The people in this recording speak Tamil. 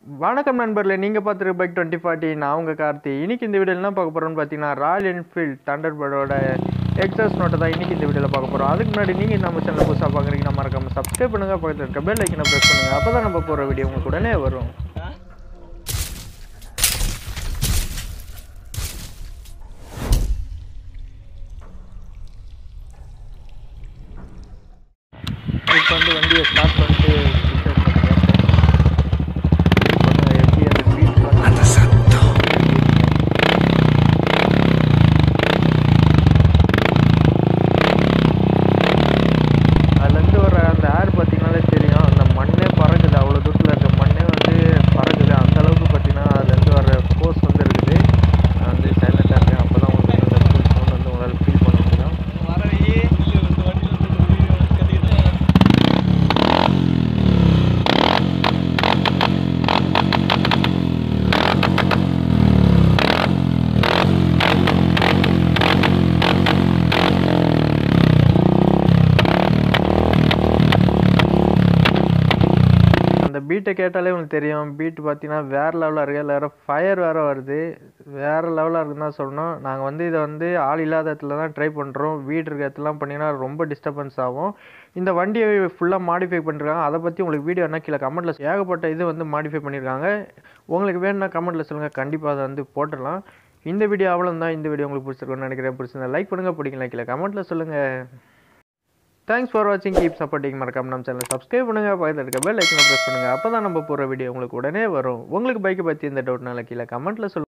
வணக்கம் நண்பர்களே நீங்கள் பார்த்துருக்க பைக் டுவெண்ட்டி ஃபார்ட்டி நான் உங்கள் கார்த்தி இன்னைக்கு இந்த வீடியோவில் என்ன பார்க்க போகிறோம்னு பார்த்தீங்கன்னா ராயல் என்ஃபீல்ட் தண்டர்பர்டோட எக்ஸஸ் நோட்டை தான் இன்னைக்கு இந்த வீடியோவில் பார்க்க போகிறோம் அதுக்கு முன்னாடி நீங்கள் நம்ம சேனல் புதுசாக பார்க்குறீங்கன்னா மறக்காம சப்ஸ்கிரைப் பண்ணுங்கள் பக்கத்தில் இருக்க பெல் ஐக்கனை ப்ரெஸ் பண்ணுங்கள் அப்போ தான் நம்ம போகிற வீடியோ உங்களுக்கு உடனே வரும் இப்போ வந்து வண்டியை ஸ்டார்ட் பண்ணிட்டு pictures பண்ணுங்க. பண்ணுங்க, எப்படி அந்த beat அந்த சத்தம் அதுலேருந்து வர அந்த ஏர் பார்த்தீங்கனாலே தெரியும் அந்த மண்ணே பறக்குது அவ்வளோ தூரத்தில் இருக்க மண்ணே வந்து பறக்குது அந்த அளவுக்கு பார்த்தீங்கன்னா அதுலேருந்து வர ஃபோர்ஸ் வந்து இருக்குது நான் வந்து சைலண்டாக இருக்கேன் அப்போ தான் உங்களுக்கு அந்த ஃபுல் சவுண்ட் வந்து உங்களால் ஃபீல் பண்ண முடியும் அந்த பீட்டை கேட்டாலே உங்களுக்கு தெரியும் பீட் பார்த்தீங்கன்னா வேறு லெவலில் இருக்குது வேறு ஃபயர் வேறு வருது வேறு லெவலில் இருக்குன்னு தான் சொல்லணும் நாங்கள் வந்து இதை வந்து ஆள் இல்லாத இடத்துல தான் ட்ரை பண்ணுறோம் வீடு இருக்க இடத்துலலாம் பண்ணிங்கன்னா ரொம்ப டிஸ்டர்பன்ஸ் ஆகும் இந்த வண்டியை ஃபுல்லாக மாடிஃபை பண்ணிருக்காங்க அதை பற்றி உங்களுக்கு வீடியோ என்ன கீழே கமெண்ட்டில் ஏகப்பட்ட இது வந்து மாடிஃபை பண்ணியிருக்காங்க உங்களுக்கு வேணும்னா கமெண்ட்டில் சொல்லுங்கள் கண்டிப்பாக அதை வந்து போட்டுடலாம் இந்த வீடியோ அவ்வளோ தான் இந்த வீடியோ உங்களுக்கு பிடிச்சிருக்குன்னு நினைக்கிறேன் பிடிச்சிருந்தா லைக் பண்ணுங்கள் பிடிக்கல கீழே கமெண்ட்டில் சொல்லுங்கள் தேங்க்ஸ் ஃபார் வாட்சிங் கீப் சப்போர்ட்டிங் மறக்காம நம்ம சேனல் சப்ஸ்கிரைப் பண்ணுங்க பக்கத்தில் இருக்க பெல் ஐக்கனை ப்ரெஸ் பண்ணுங்க அப்போ தான் நம்ம போகிற வீடியோ உங்களுக்கு உடனே வரும் உங்களுக்கு பைக்கை பற்றி எந்த டவுட்னால கீழே கமெண்ட்டில் சொல்லுங்கள்